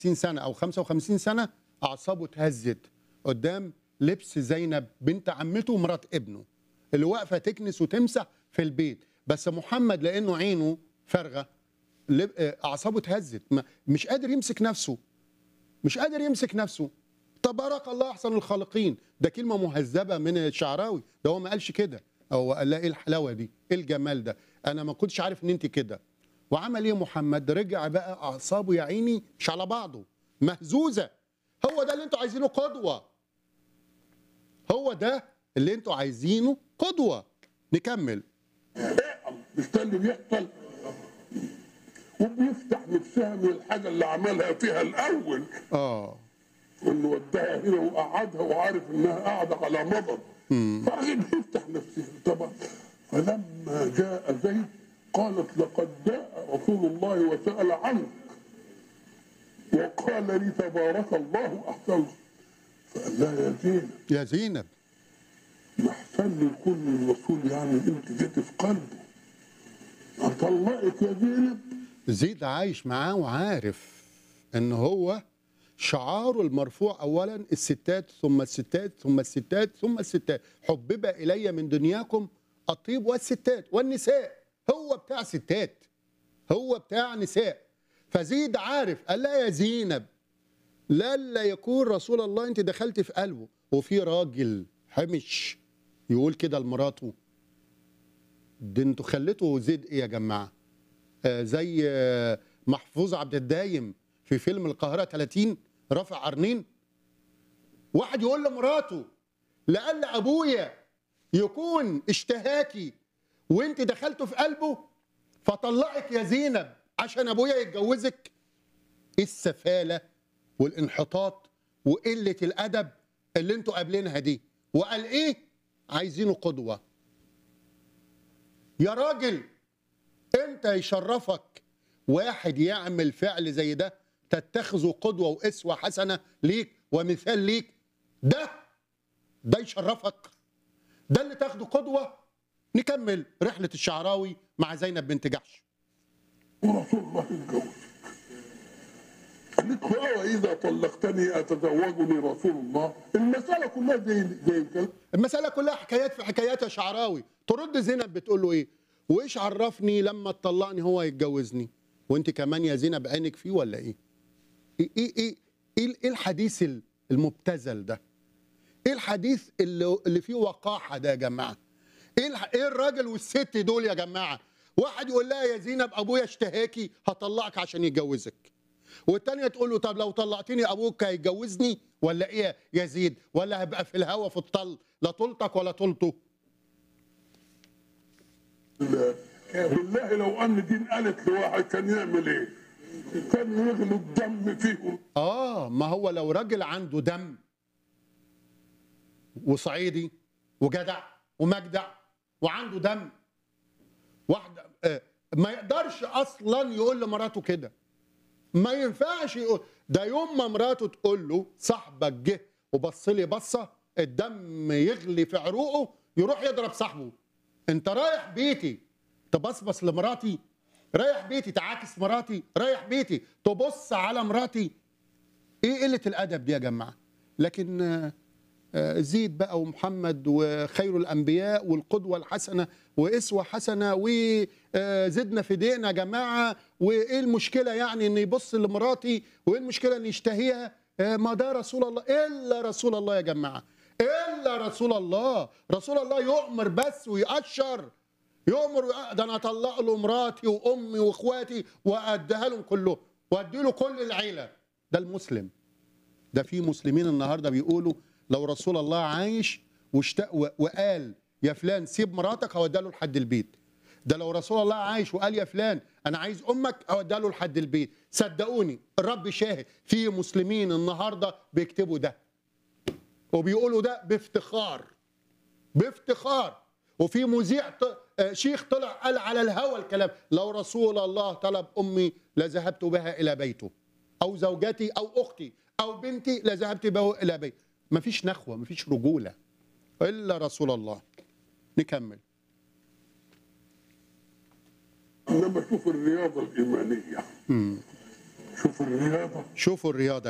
60 سنه او 55 سنه اعصابه اتهزت قدام لبس زينب بنت عمته ومرات ابنه اللي واقفه تكنس وتمسح في البيت بس محمد لانه عينه فارغه لب- آه، اعصابه اتهزت ما- مش قادر يمسك نفسه مش قادر يمسك نفسه تبارك الله احسن الخالقين ده كلمه مهذبه من الشعراوي ده هو ما قالش كده هو قال لها ايه الحلاوه دي ايه الجمال ده انا ما كنتش عارف ان انت كده وعمل ايه محمد رجع بقى اعصابه يا عيني مش على بعضه مهزوزه هو ده اللي انتوا عايزينه قدوه هو ده اللي انتوا عايزينه قدوه نكمل مش ده اللي بيحصل وبيفتح نفسها من الحاجه اللي عملها فيها الاول اه انه وداها هنا وقعدها وعارف انها قاعده على مضض فراجل بيفتح نفسه طبعا فلما جاء زيد قالت لقد جاء رسول الله وسال عنك وقال لي تبارك الله احسن فقال لها يا زينب يا زينب ما احسن لي يكون الرسول يعني انت جيت في قلبه اطلقك يا زينب زيد عايش معاه وعارف ان هو شعاره المرفوع اولا الستات ثم الستات ثم الستات ثم الستات حبب الي من دنياكم الطيب والستات والنساء هو بتاع ستات هو بتاع نساء فزيد عارف قال لا يا زينب لا لا يكون رسول الله انت دخلت في قلبه وفي راجل حمش يقول كده لمراته ده انتوا خليتوا زيد ايه يا جماعه آه، زي آه، محفوظ عبد الدايم في فيلم القاهرة 30 رافع قرنين واحد يقول لمراته لأن أبويا يكون اشتهاكي وانت دخلته في قلبه فطلقك يا زينب عشان أبويا يتجوزك ايه السفالة والانحطاط وقلة الأدب اللي انتوا قابلينها دي وقال ايه عايزينه قدوة يا راجل انت يشرفك واحد يعمل فعل زي ده تتخذه قدوه واسوه حسنه ليك ومثال ليك ده ده يشرفك ده اللي تاخده قدوه نكمل رحله الشعراوي مع زينب بنت جحش ورسول الله يتجوز قالت له اه واذا طلقتني اتزوجني رسول الله المساله كلها زي زي الكلام المساله كلها حكايات في حكايات يا شعراوي ترد زينب بتقول له ايه وايش عرفني لما تطلقني هو يتجوزني وانت كمان يا زينب عينك فيه ولا ايه ايه ايه ايه, إيه, إيه الحديث المبتذل ده ايه الحديث اللي, اللي فيه وقاحه ده يا جماعه ايه الح... ايه الراجل والست دول يا جماعه واحد يقول لها يا زينب ابويا اشتهاكي هطلقك عشان يتجوزك والتانية تقول له طب لو طلقتني ابوك هيتجوزني ولا ايه يا زيد ولا هبقى في الهوا في الطل لا طلتك ولا طلته لا. بالله لو ان دين قالت لواحد كان يعمل ايه؟ كان يغلي الدم فيهم اه ما هو لو راجل عنده دم وصعيدي وجدع ومجدع وعنده دم واحدة آه ما يقدرش اصلا يقول لمراته كده ما ينفعش يقول ده يوم ما مراته تقول له صاحبك جه وبص لي بصه الدم يغلي في عروقه يروح يضرب صاحبه انت رايح بيتي تبصبص لمراتي رايح بيتي تعاكس مراتي رايح بيتي تبص على مراتي ايه قله الادب دي يا جماعه لكن آه، آه، زيد بقى ومحمد وخير الانبياء والقدوه الحسنه واسوه حسنه وزدنا في ديننا يا جماعه وايه المشكله يعني ان يبص لمراتي وايه المشكله ان يشتهيها آه، ما ده رسول الله الا رسول الله يا جماعه الا رسول الله رسول الله يؤمر بس ويأشر يؤمر ويأ- ده انا اطلق له مراتي وامي واخواتي واديها لهم كلهم وادي له كل العيله ده المسلم ده في مسلمين النهارده بيقولوا لو رسول الله عايش واشتاق و- وقال يا فلان سيب مراتك هوديها له لحد البيت ده لو رسول الله عايش وقال يا فلان انا عايز امك اوديها له لحد البيت صدقوني الرب شاهد في مسلمين النهارده بيكتبوا ده وبيقولوا ده بافتخار بافتخار وفي مذيع ط- آه، شيخ طلع قال على الهوى الكلام لو رسول الله طلب امي لذهبت بها الى بيته او زوجتي او اختي او بنتي لذهبت بها الى بيته مفيش نخوه مفيش رجوله الا رسول الله نكمل انما شوف الرياضه الايمانيه شوف الرياضه شوفوا الرياضه